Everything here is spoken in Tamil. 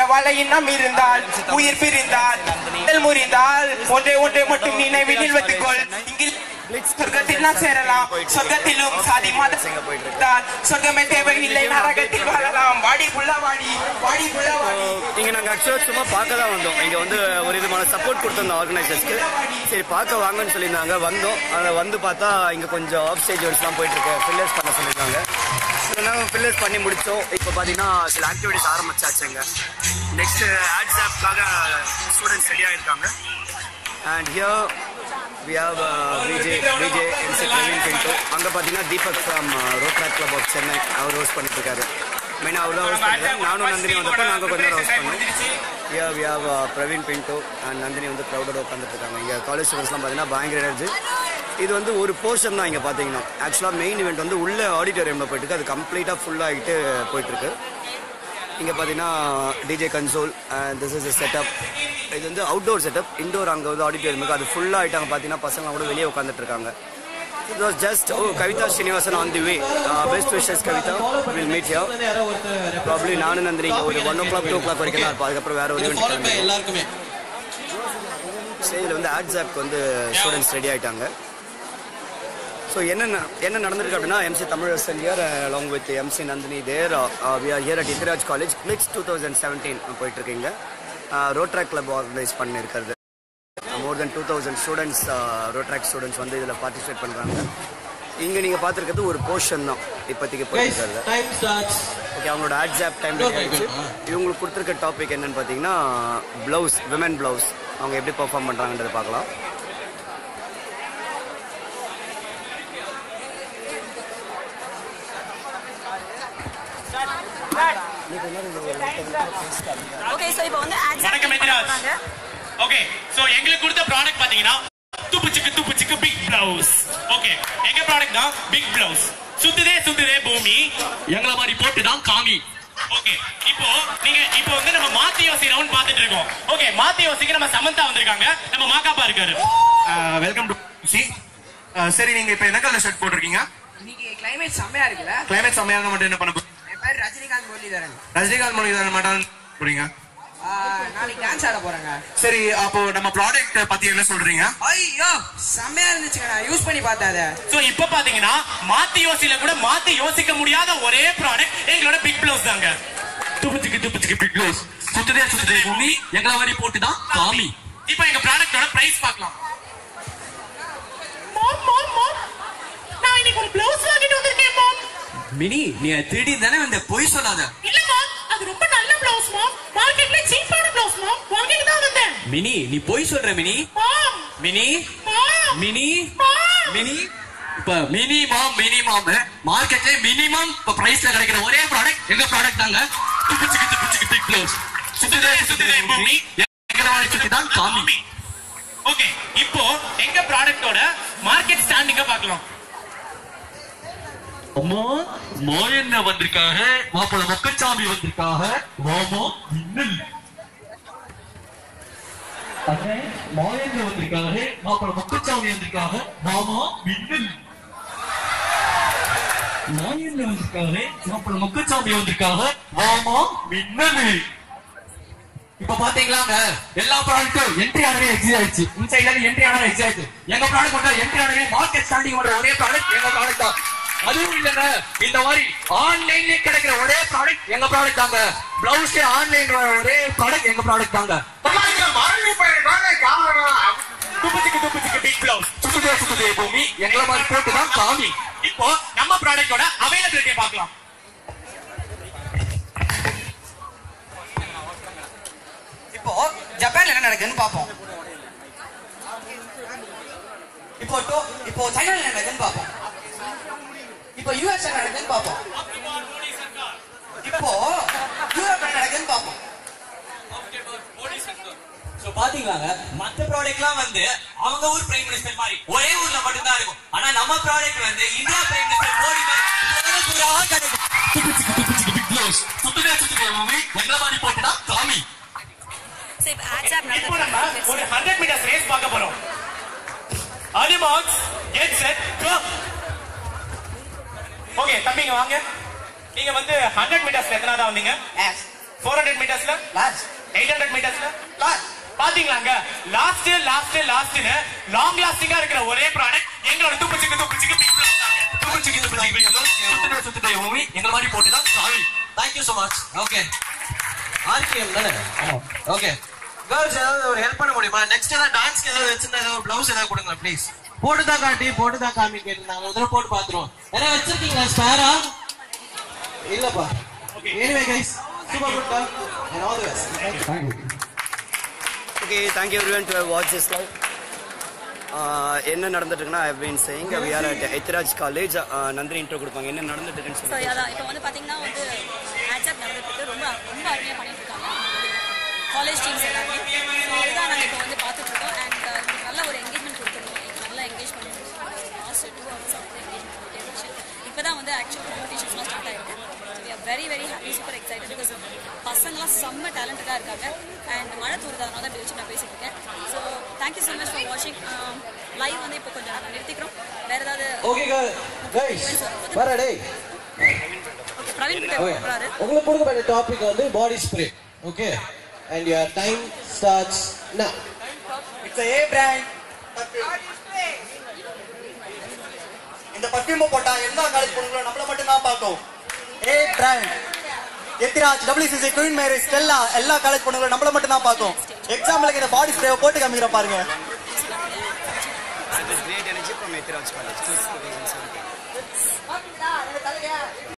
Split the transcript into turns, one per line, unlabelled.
வலையின் நம் இருந்தால் உயிர் பிரிந்தால் உடல் முறிந்தால் ஒன்றை ஒன்றை மட்டும் நினைவில் வைத்துக்கொள் இங்கில் சொர்க்கத்தில் நாம் சேரலாம் சொர்க்கத்திலும் சாதி மத சொர்க்கமே தேவையில்லை நரகத்தில் வாழலாம் வாடி புள்ள வாடி வாடி புள்ள வாடி
இங்க நாங்க ஆக்சுவலா சும்மா பார்க்க தான் வந்தோம் இங்க வந்து ஒரு விதமான சப்போர்ட் கொடுத்தோம் ஆர்கனைசர்ஸ்க்கு சரி பார்க்க வாங்கன்னு சொல்லியிருந்தாங்க வந்தோம் அதை வந்து பார்த்தா இங்க கொஞ்சம் ஆஃப் ஸ்டேஜ் ஒர்க்ஸ்லாம் போயிட்டு இருக்கு ஃபில்லர்ஸ் பண்ண சொல்லியிருந்தாங்க நாங்கள் ஃபில்லர்ஸ் பண்ணி முடிச்சோம் இப்போ பார்த்தீங்கன்னா சில ஆக்டிவிட்டிஸ் ஆரம்பிச்சாச்சுங்க நெக்ஸ்ட் ஆட்ஸ் ஆப்காக ஸ்டூடெண்ட்ஸ் ரெடியாக இருக்காங்க and here we have VJ VJ MC Praveen Pinto அங்கே பார்த்தீங்கன்னா Deepak from Rotaract club of Chennai அவர் ஹோஸ்ட் பண்ணிட்டு இருக்காரு மெயினாக அவர் தான் ஹோஸ்ட் பண்ணுறாரு நானும் நந்தினி வந்தப்போ நாங்கள் கொஞ்ச நேரம் ஹோஸ்ட் பண்ணோம் yeah we have Praveen Pinto and Nandini வந்து க்ரௌடோட உட்காந்துட்டு இருக்காங்க இங்கே காலேஜ் ஸ்டூடெண்ட்ஸ்லாம் பார்த்தீங்கன்னா பயங்கர எனர்ஜி இது வந்து ஒரு போர்ஷன் தான் இங்கே பார்த்தீங்கன்னா ஆக்சுவலாக மெயின் இவெண்ட் வந்து உள்ள ஆடிட்டோரியமில் போயிட்டு இருக்கு அது கம்ப்ளீட்டாக ஃபுல்லாகிட்டு போயிட்டுருக்கு இங்கே பார்த்தீங்கன்னா DJ console this is setup இது வந்து அவுட்டோர் செட்டப் இண்டோர் அங்கே வந்து ஆடிட்டோரியம் இருக்குது அது ஃபுல்லாக ஆகிட்டாங்க பார்த்தீங்கன்னா பசங்க கூட வெளியே உட்காந்துட்டு இருக்காங்க it was just oh Kavitha Srinivasan on the way best wishes Kavitha will meet you probably நானும் நந்தினி இங்க ஒரு one o'clock two o'clock வரைக்கும் தான் இருப்போம் அதுக்கப்புறம் வேற ஒரு
ஃபாலோ
event
எல்லாருக்குமே
ஸ்டேஜில் வந்து ஆட்ஸ் ஆப்க்கு வந்து ஸ்டூடெண்ட்ஸ் ரெடி ஆயிட்டாங்க ஸோ என்ன ந- என்ன நடந்திருக்கு அப்படின்னா MC Tamizharasan here along with MC Nandini there we are here at Ethiraj college clicks two thousand seventeen போயிட்டு இருக்கீங்க ரோட்ராக் கிளப் ஆர்கனைஸ் பண்ணியிருக்கிறது more than two thousand students Rotaract students வந்து இதில் பார்ட்டிசிபேட் பண்ணுறாங்க இங்கே நீங்கள் பார்த்துருக்கிறது ஒரு போர்ஷன் தான் இப்போதைக்கு போயிட்டு
கைஸ்
இருக்கிறது
டைம் ஸ்டார்ட்ஸ்
ஓகே அவங்களோட ஆட்ஸாப் டைம்
Indoor
ஆயிடுச்சு
mic வேணுமா?
இவங்களுக்கு கொடுத்துருக்க டாபிக் என்னன்னு பார்த்தீங்கன்னா ப்ளவுஸ் விமன் ப்ளவுஸ் அவங்க எப்படி பெர்ஃபார்ம் பண்ணுறாங்கன்றத பார்க்கலாம்
ஓகே சோ இப்போ வந்து ads
வணக்கம் எதிராஜ்
பண்றாங்க.
ஓகே சோ எங்களுக்கு கொடுத்த ப்ராடக்ட் பாத்தீங்கன்னா துப்புச்சுக்கு துப்புச்சுக்கு பிக் பிளவுஸ் ஓகே எங்க ப்ராடக்ட் தான் பிக் பிளவுஸ் சுத்துதே சுத்துதே பூமி எங்களை மாதிரி போட்டு தான் காமி ஓகே இப்போ நீங்க இப்போ வந்து நம்ம மாத்தி யோசிக்கிறோம்னு பாத்துட்டு இருக்கோம் ஓகே மாத்தி யோசிக்க நம்ம சமந்தா வந்திருக்காங்க நம்ம மாக்காப்பா இருக்காரு
வெல்கம் டு சி சரி நீங்க இப்ப என்ன கலர் ஷர்ட் போட்டிருக்கீங்க
இன்னைக்கு கிளைமேட் செம்மையா இருக்குல்ல
கிளைமேட் செம்மையாக மட்டும் என்ன பண்ண போறீங்க?
என் பேர் ரஜினிகாந்த் முரளிதரன்
ரஜினிகாந்த் மொழிதான மட்டும் போறீங்க
ஆஹ், நாளைக்கு டான்ஸ் ஆட போறேங்க
சரி அப்போ நம்ம ப்ராடக்ட் பத்தி என்ன சொல்றீங்க
ஐயோ செம்மையா இருந்துச்சுங்க நான் யூஸ் பண்ணி பார்த்தேன் அதை
சோ இப்போ பாத்தீங்கன்னா மாத்தி யோசில கூட மாத்தி யோசிக்க முடியாத ஒரே ப்ராடக்ட் எங்களோட பிக் பிளவுஸ் தாங்க துப்புச்சுக்கு துப்புச்சுக்கு பிக் பிளவுஸ் சுத்துதே சுத்துதே பூமி எங்களை மாதிரி போட்டு தான் காமி இப்போ எங்க ப்ராடக்ட்டோட பிரைஸ் பார்க்கலாம் மாம் மாம் மாம் நான் இன்னைக்கு ஒரு பிளவுஸ் வாங்கிட்டு வந்திருக்கேன் மாம்
மினி நீ திருடி தானே வந்த பொய் சொல்லாத
இல்ல மாம் அது ரொம்ப நல்ல பிளவுஸ் மாம் மார்க்கெட்ல சீப்பான பிளவுஸ் மாம் வாங்கிட்டு தான் வந்தேன்
மினி நீ பொய் சொல்ற 
minimum

minimum

minimum
mini இப்ப மினிமம் மினிமம் மார்க்கெட்ல மினிமம் இப்ப பிரைஸ்ல கிடைக்கிற ஒரே ப்ராடக்ட் எங்க ப்ராடக்ட் தாங்க துப்புச்சுக்கு துப்புச்சுக்கு பிக் க்ளோஸ்
சுத்துதே சுத்துதே பூமி
எங்க மாதிரி சுத்தி தான் காமி
ஓகே இப்போ எங்க ப்ராடக்ட்டோட மார்க்கெட் ஸ்டாண்டிங்க பார்க்கலாம்
அம்மா மாயண்ண வந்திருக்காக மாப்பிள மக்கச்சாமி வந்திருக்காக மாமா மின்னல் அண்ணே மாயண்ண வந்திருக்காக மாப்பிள மக்கச்சாமி வந்திருக்காக மாமா மின்னல் மாயண்ண வந்திருக்காக மாப்பிள மக்கச்சாமி வந்திருக்காக மாமா மின்னல்
இப்ப பாத்தீங்களாங்க எல்லா ப்ராடக்ட்டும் என்ட்ரி ஆனவே எக்ஸிட் ஆயிடுச்சு இன்சைட்ல இருந்து என்ட்ரி ஆனவே எக்ஸிட் ஆயிடுச்சு எங்க ப்ராடக்ட் மட்டும் என்ட்ரி ஆனவே மார்க்கெட் ஸ்டாண்டிங் பண்ற ஒரே ப்ராடக்ட் எங்க ப்ராடக்ட் தான் அதுவும் இல்லங்க இந்த மாதிரி ஆன்லைன்ல கிடைக்கிற ஒரே ப்ராடக்ட் எங்க ப்ராடக்ட் தாங்க பிளவுஸ் ஆன்லைன் ஒரே ப்ராடக்ட் எங்க ப்ராடக்ட் தாங்க
துப்புச்சுக்கு துப்புச்சுக்கு பிக் பிளவுஸ்
சுத்துதே சுத்துதே பூமி எங்களை மாதிரி போட்டு தான் காமி
இப்போ நம்ம ப்ராடக்ட்டோட அவைலபிலிட்டியை பார்க்கலாம்
இப்போ ஜப்பான்ல என்ன நடக்குதுன்னு பாப்போம் இப்போ டோ- இப்போ சைனால என்ன நடக்குதுன்னு பாப்போம் இப்போ யூஎஸ் என்ன நடக்குதுன்னு பாப்போம் இப்போ யூரோப் என்ன நடக்குதுன்னு பாப்போம்
சோ பாத்தீங்களாங்க மத்த ப்ராடக்ட்லாம் வந்து அவங்க ஊர் பிரைம் மினிஸ்டர் மாதிரி ஒரே ஊர்ல மட்டும் தான் இருக்கும் ஆனா நம்ம ப்ராடக்ட் வந்து இந்தியா பிரைம் மினிஸ்டர் மோடி மாதிரி உலகம் பூரா கிடைக்கும்
துப்புச்சுக்கு துப்புச்சுக்கு பிக் க்ளோஸ் சுத்துதே சுத்துதே பூமி எங்களை மாதிரி போட்டு தான் காமி
சோ இப்போ ads app
இப்போ நம்ம
நடந்துட்டு
ஒரு
இருக்கு.
100 மீட்டர்ஸ் ரேஸ் பார்க்க போறோம் Animax get set go okay தம்பிங்க வாங்க நீங்க வந்து 100 மீட்டர்ஸ் எத்தனாவது வந்தீங்க
எஸ்
ஃபோர் ஹண்ட்ரட் மீட்டர்ஸ்ல
லாஸ்ட்
எயிட் ஹண்ட்ரட் மீட்டர்ஸ்ல
லாஸ்ட்
பாத்தீங்களாங்க லாஸ்ட் லாஸ்ட் லாஸ்ட்னு லாங் லாஸ்டிங்கா இருக்கிற ஒரே ப்ராடக்ட் எங்களோட துப்புச்சிக்கு துப்புச்சிக்கு பிக் ப்ளஸ்
துப்புச்சிக்கு துப்புச்சிக்கு big blouse. சுத்துதே சுத்துதே பூமி எங்களை மாதிரி போட்டு தான் சாவி
தேங்க்யூ ஸோ மச் ஓகே ஆர்கிஎம் தானே ஓகே கேர்ள்ஸ் ஏதாவது ஒரு ஹெல்ப் பண்ண முடியுமா நெக்ஸ்ட் ஏதாவது டான்ஸ்க்கு ஏதாவது வச்சிருந்தா ஏதாவது ஒரு பிளவுஸ் ஏதாவது கொடுங்க ப்ளீஸ் போட்டு தான் காட்டி போட்டு தான் காமி கேட்டிருந்தாங்க ஒரு தடவை போட்டு பார்த்துருவோம் ஏதாவது வச்சிருக்கீங்களா ஸ்பேரா இல்லப்பா anyway guys super good and all the best
okay thank you everyone to watch this live என்ன நடந்துட்டு இருக்குன்னா I been saying we are at Ethiraj college Nandini intro கொடுப்பாங்க என்ன நடந்துட்டு இருக்குன்னு
ஸோ
சொல்லி
அதான் இப்போ வந்து பார்த்தீங்கன்னா வந்து ஆட்சாப் நடந்துட்டு இருக்கு. ரொம்ப ரொம்ப அருமையாக பண்ணிட்டு இருக்காங்க காலேஜ் டீம்ஸ் எல்லாமே ஸோ அதுதான் நாங்கள் இப்போ வந்து பார்த்துட்டு இருக்கோம் அண்ட் நல்ல ஒரு என்கேஜ்மெண்ட் கொடுத்துருக்கோம் எங்களுக்கு நல்ல என்கேஜ் பண்ணிட்டு லாஸ்ட் டூ ஹவர்ஸ் வந்து என்கேஜ்மெண்ட் கொடுத்தே இருந்துச்சு இப்போ தான் வந்து ஆக்சுவல் காம்படிஷன்ஸ்லாம் ஸ்டார்ட் ஆயிருக்கு we are very very happy super excited because பசங்களாம் செம்ம டேலண்டடாக இருக்காங்க அண்ட் மழை தூருது அதனால தான் இப்படி வச்சு நான் பேசிட்டு இருக்கேன் so thank you so much for வாட்சிங் லைவ் வந்து இப்போ கொஞ்சம் நாங்கள் நிறுத்திக்கிறோம் வேறு ஏதாவது
ஓகே கைஸ் வர டேய்
ஓகே பிரவீன் கிட்ட
ஓகே
கூப்பிட்றாரு
உங்களுக்கு கொடுக்கப்பட்ட டாபிக் வந்து body spray okay and your time starts now
it's a brand இந்த பர்ஃபியூம் போட்டா எல்லா காலேஜ் பொண்ணுங்களும் நம்மள மட்டும் தான் பார்க்கும் a brand Ethiraj WCC Queen Mary Stella எல்லா காலேஜ் பொண்ணுங்களும் நம்மள மட்டும் தான் பார்க்கும் எக்ஸாம்பிளுக்கு இந்த பாடி ஸ்ப்ரே போட்டு காமிக்கிற பாருங்க
great energy from Ethiraj college